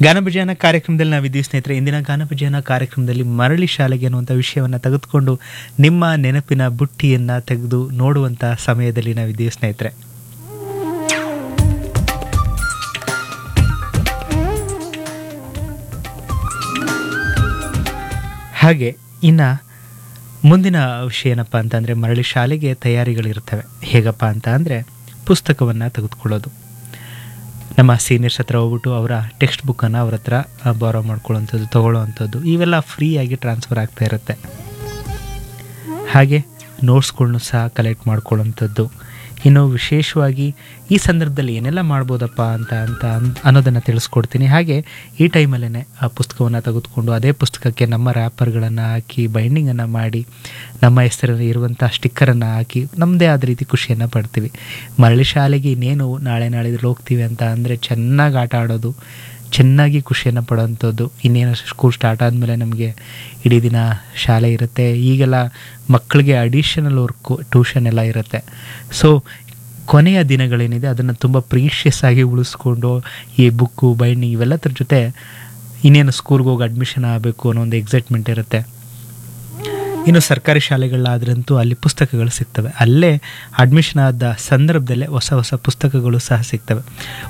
ಗಾನಭಜನ ಕಾರ್ಯಕ್ರಮದಲ್ಲಿ ನಾವಿದ್ದೀವಿ ಸ್ನೇಹಿತರೆ ಇಂದಿನ ಗಾನಭಜನ ಕಾರ್ಯಕ್ರಮದಲ್ಲಿ ಮರಳಿ ಶಾಲೆಗೆ ಅನ್ನುವಂಥ ವಿಷಯವನ್ನು ತೆಗೆದುಕೊಂಡು ನಿಮ್ಮ ನೆನಪಿನ ಬುಟ್ಟಿಯನ್ನು ತೆಗೆದು ನೋಡುವಂಥ ಸಮಯದಲ್ಲಿ ನಾವಿದ್ದೀವಿ ಸ್ನೇಹಿತರೆ ಹಾಗೆ ಇನ್ನು ಮುಂದಿನ ವಿಷಯ ಏನಪ್ಪ ಅಂತಂದರೆ ಮರಳಿ ಶಾಲೆಗೆ ತಯಾರಿಗಳಿರ್ತವೆ ಹೇಗಪ್ಪ ಅಂತ ಅಂದರೆ ಪುಸ್ತಕವನ್ನು ತೆಗೆದುಕೊಳ್ಳೋದು ನಮ್ಮ ಸೀನಿಯರ್ಸ್ ಹತ್ರ ಹೋಗ್ಬಿಟ್ಟು ಅವರ ಟೆಕ್ಸ್ಟ್ ಬುಕ್ಕನ್ನು ಅವ್ರ ಹತ್ರ ಬಾರೋ ಮಾಡ್ಕೊಳ್ಳೋವಂಥದ್ದು ತೊಗೊಳ್ಳೋವಂಥದ್ದು ಇವೆಲ್ಲ ಫ್ರೀಯಾಗಿ ಟ್ರಾನ್ಸ್ಫರ್ ಆಗ್ತಾ ಇರುತ್ತೆ ಹಾಗೆ ನೋಟ್ಸ್ಗಳ್ನು ಸಹ ಕಲೆಕ್ಟ್ ಮಾಡ್ಕೊಳ್ಳೋವಂಥದ್ದು ಇನ್ನು ವಿಶೇಷವಾಗಿ ಈ ಸಂದರ್ಭದಲ್ಲಿ ಏನೆಲ್ಲ ಮಾಡ್ಬೋದಪ್ಪ ಅಂತ ಅಂತ ಅನ್- ಅನ್ನೋದನ್ನು ತಿಳಿಸ್ಕೊಡ್ತೀನಿ ಹಾಗೆ ಈ ಟೈಮಲ್ಲೇ ಆ ಪುಸ್ತಕವನ್ನು ತೆಗೆದುಕೊಂಡು ಅದೇ ಪುಸ್ತಕಕ್ಕೆ ನಮ್ಮ ರ್ಯಾಪರ್ಗಳನ್ನು ಹಾಕಿ ಬೈಂಡಿಂಗನ್ನು ಮಾಡಿ ನಮ್ಮ ಹೆಸರಲ್ಲಿ ಇರುವಂಥ ಸ್ಟಿಕ್ಕರನ್ನು ಹಾಕಿ ನಮ್ಮದೇ ಆದ ರೀತಿ ಖುಷಿಯನ್ನು ಪಡ್ತೀವಿ ಮರಳಿ ಶಾಲೆಗೆ ಇನ್ನೇನು ನಾಳೆ ನಾಳಿದ್ರಲ್ಲಿ ಹೋಗ್ತೀವಿ ಅಂತ ಅಂದರೆ ಚೆನ್ನಾಗಿ ಆಟ ಆಡೋದು ಚೆನ್ನಾಗಿ ಖುಷಿಯನ್ನು ಪಡೋವಂಥದ್ದು ಇನ್ನೇನು ಸ್ಕೂಲ್ ಸ್ಟಾರ್ಟ್ ಆದಮೇಲೆ ನಮಗೆ ಇಡೀ ದಿನ ಶಾಲೆ ಇರುತ್ತೆ ಈಗೆಲ್ಲ ಮಕ್ಕಳಿಗೆ ಅಡಿಷನಲ್ ವರ್ಕು ಟ್ಯೂಷನ್ ಎಲ್ಲ ಇರುತ್ತೆ ಸೊ ಕೊನೆಯ ದಿನಗಳೇನಿದೆ ಅದನ್ನು ತುಂಬ ಪ್ರೀಷಿಯಸ್ ಆಗಿ ಉಳಿಸ್ಕೊಂಡು ಈ ಬುಕ್ಕು ಬೈಂಡಿಂಗ್ ಇವೆಲ್ಲದ್ರ ಜೊತೆ ಇನ್ನೇನು ಸ್ಕೂಲ್ಗೆ ಹೋಗಿ ಅಡ್ಮಿಷನ್ ಆಗಬೇಕು ಅನ್ನೋ ಒಂದು ಎಕ್ಸೈಟ್ಮೆಂಟ್ ಇರುತ್ತೆ ಇನ್ನು ಸರ್ಕಾರಿ ಶಾಲೆಗಳಾದ್ರಂತೂ ಅಲ್ಲಿ ಪುಸ್ತಕಗಳು ಸಿಗ್ತವೆ ಅಲ್ಲೇ ಅಡ್ಮಿಷನ್ ಆದ ಸಂದರ್ಭದಲ್ಲೇ ಹೊಸ ಹೊಸ ಪುಸ್ತಕಗಳು ಸಹ ಸಿಗ್ತವೆ